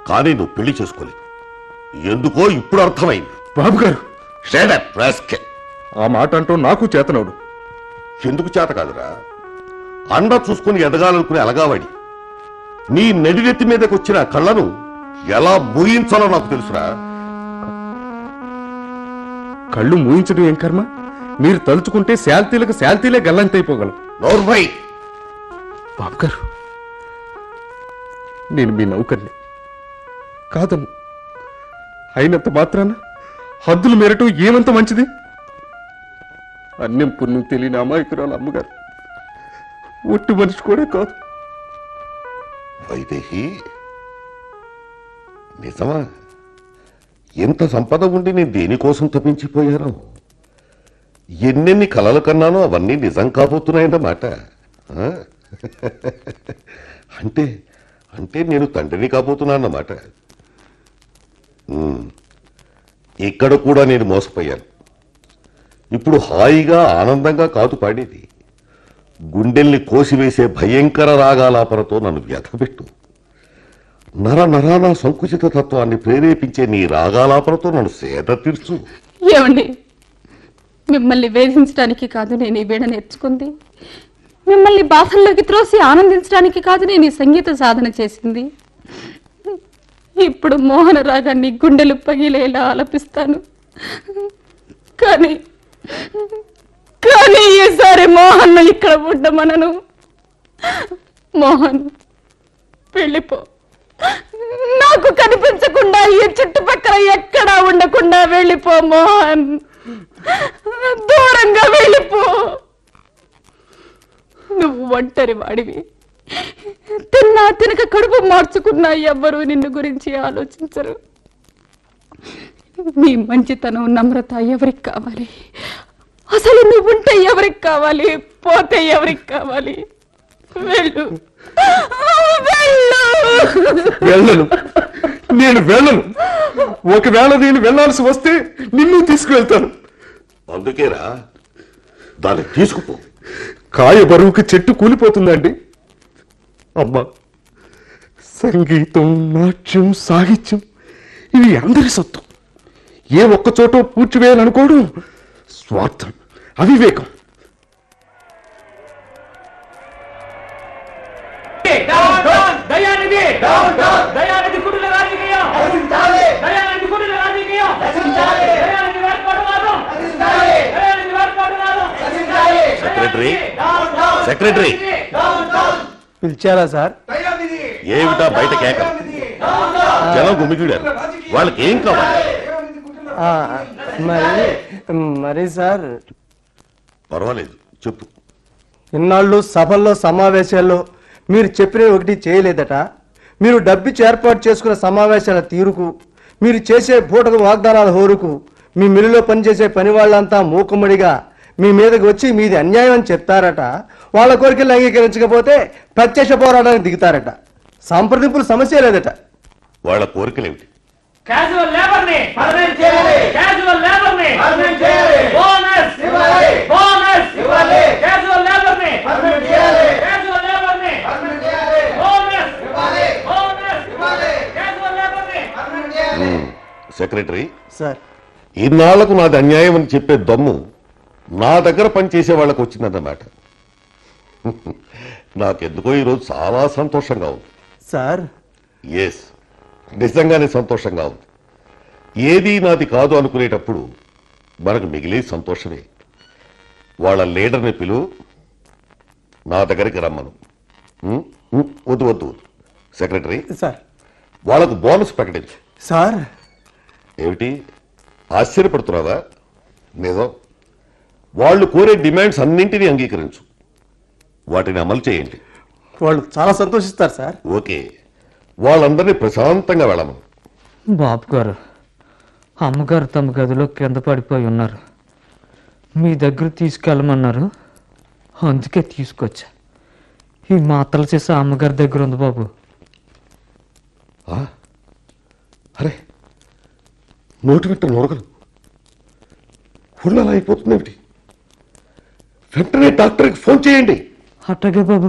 కానీ నువ్వు పెళ్లి చేసుకోలేదు ఎందుకో ఇప్పుడు అర్థమైంది బాబు గారు Shut up, rascal. ఆ మాట అంటూ నాకు చేతనవుడు ఎందుకు చేత కాదురా అండ చూసుకుని ఎదగాలనుకునే అలగావాడి నీ నడినెత్తి మీదకి వచ్చిన ఆ కళ్ళను ఎలా మూయించాలో నాకు తెలుసురా కళ్ళు మూయించడం ఏం కర్మ మీరు తలుచుకుంటే శాంతిలకు శాంతిలే గల్లంతైపోగలం నోర్మై బాబు గారు నేను మీ నౌకర్ని కాదను అయినంత మాత్రాన హద్దులు మేరటం ఏమంత మంచిది అన్యం పుణ్యం తెలియని అమాయకురాలు అమ్మగారు ఒట్టి మనిషి కూడా కాదు వైదేహి నిజమా ఎంత సంపద ఉండి నేను దేనికోసం తప్పించిపోయాను ఎన్నెన్ని కలలు కన్నానో అవన్నీ నిజం కాబోతున్నాయన్నమాట ఆ? అంటే అంటే నేను తండ్రిని కాబోతున్నానన్నమాట ఉమ్. ఇక్కడ కూడా నేను మోసపోయాను ఇప్పుడు హాయిగా ఆనందంగా కాదు పాడేది గుండెల్ని కోసివేసే భయంకర రాగాలాపనతో నన్ను వ్యథపెట్టు నర నరాన సంకుచిత తత్వాన్ని ప్రేరేపించే నీ రాగాలాపనతో నన్ను సేద తీర్చు ఏమండి మిమ్మల్ని వేధించడానికి కాదు నేను ఈ వీణ నేర్చుకుంది మిమ్మల్ని బాధల్లోకి త్రోసి ఆనందించడానికి కాదు నేను ఈ సంగీత సాధన చేసింది ఇప్పుడు మోహన రాగాన్ని గుండెలు పగిలేలా ఆలపిస్తాను కానీ కానీ ఈసారి మోహన్ ఇక్కడ ఉండమనను మోహన్ వెళ్ళిపో నాకు కనిపించకుండా ఈ చుట్టుపక్కల ఎక్కడా ఉండకుండా వెళ్ళిపో మోహన్ దూరంగా వెళ్ళిపో నువ్వు ఒంటరి వాడివి తిన్నా తినక కడుపు మార్చుకున్నా ఎవ్వరూ నిన్ను గురించి ఆలోచించరు నీ మంచితనం నమ్రత ఎవరికి కావాలి అసలు నువ్వు ఉంటే ఎవరికి కావాలి పోతే ఎవరికి కావాలి వెళ్ళు వెళ్ళు వెళ్ళను నేను వెళ్ళను ఒకవేళ నేను వెళ్ళాల్సి వస్తే నిన్ను తీసుకువెళ్తాను అందుకేరా దాన్ని తీసుకుపో కాయ బరువుకి చెట్టు కూలిపోతుందండి అమ్మా సంగీతం నాట్యం సాహిత్యం ఇవి అందరి సొత్తు ఏ ఒక్క చోట పూడ్చివేయాలనుకోవడం స్వార్థం అవివేకం down down Dayanidhi down down Dayanidhi కుటుంబ రాజకీయం దయానిధి కుటుంబ రాజకీయం దయానిధి వేర్పాటువాదం దయానిధి వేర్పాటువాదం సెక్రటరీ సెక్రటరీ పిలిచారా సార్ ఏమిటా బయట కేక జనం గుమిగూడారు వాళ్ళకి ఏం కావాలి ఆ, మరి మరి సార్ పర్వాలేదు చెప్పు ఇన్నాళ్ళు సభల్లో సమావేశాల్లో మీరు చెప్పినవి ఒకటి చేయలేదట మీరు డబ్బిచ్చి ఏర్పాటు చేసుకున్న సమావేశాల తీరుకు మీరు చేసే బూటకు వాగ్దానాల హోరుకు మీ మిల్లులో పనిచేసే పని వాళ్ళంతా మూకుమ్మడిగా మీ మీదకి వచ్చి మీది అన్యాయం అని చెప్తారట వాళ్ళ కోరికలు అంగీకరించకపోతే ప్రత్యక్ష పోరాటానికి దిగుతారట సంప్రదింపులు సమస్య లేదట వాళ్ళ కోరికలేమిటి క్యాజువల్ లేబర్ ని పర్మనెంట్ చేయాలి క్యాజువల్ లేబర్ ని పర్మనెంట్ చేయాలి బోనస్ ఇవ్వాలి బోనస్ ఇవ్వాలి క్యాజువల్ లేబర్ ని పర్మనెంట్ చేయాలి క్యాజువల్ లేబర్ ని పర్మనెంట్ చేయాలి బోనస్ ఇవ్వాలి బోనస్ ఇవ్వాలి క్యాజువల్ లేబర్ ని పర్మనెంట్ చేయాలి సెక్రటరీ సార్ ఇన్నాళ్లకు నాది అన్యాయం అని చెప్పే దమ్ము నా దగ్గర పనిచేసే వాళ్ళకు వచ్చిందన్నమాట నాకెందుకో ఈరోజు చాలా సంతోషంగా ఉంది సార్ ఎస్ నిజంగానే సంతోషంగా ఉంది ఏది నాది కాదు అనుకునేటప్పుడు మనకు మిగిలే సంతోషమే వాళ్ళ లీడర్ని పిలు నా దగ్గరికి రమ్మను ఉం? ఉం? వద్దు వద్దు వద్దు సెక్రటరీ సార్ వాళ్ళకు బోనస్ ప్రకటించు సార్ ఏమిటి ఆశ్చర్యపడుతున్నావా నిజం వాళ్ళు కోరే డిమాండ్స్ అన్నింటినీ అంగీకరించు వాటిని అమలు చేయండి వాళ్ళు చాలా సంతోషిస్తారు సార్ ఓకే వాళ్ళందరినీ ప్రశాంతంగా వెళ్ళమను బాబు గారు అమ్మగారు తమ గదిలో కింద పడిపోయి ఉన్నారు మీ దగ్గర తీసుకెళ్ళమన్నారు అందుకే తీసుకొచ్చా ఈ మాత్రలు చేసే అమ్మగారి దగ్గర ఉంది బాబు ఆ? అరే నోటి వెంట నొరగలు ఒళ్ళు అలా అయిపోతుంది ఏమిటి వెంటనే డాక్టర్కి ఫోన్ చేయండి అట్టగే బాబు